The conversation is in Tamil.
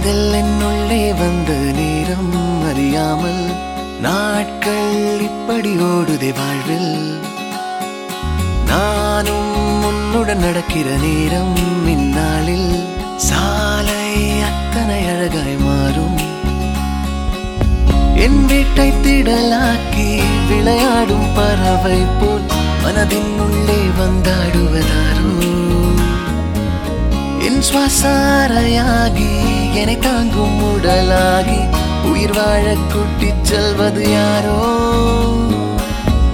காதல் என்னுள்ளே வந்த நேரம் அறியாமல் நாட்கள் இப்படி ஓடுதே வாழ்வில் நானும் உன்னுடன் நடக்கிற நேரம் இந்நாளில் சாலை அத்தனை அழகாய் மாறும் என் வீட்டை திடலாக்கி விளையாடும் பறவை போல் மனதின் உள்ளே வந்தாடுவதாரோ என் சுவாசாரையாகி என்னை தாங்கும் உடலாகி உயிர் வாழ கூட்டிச் செல்வது யாரோ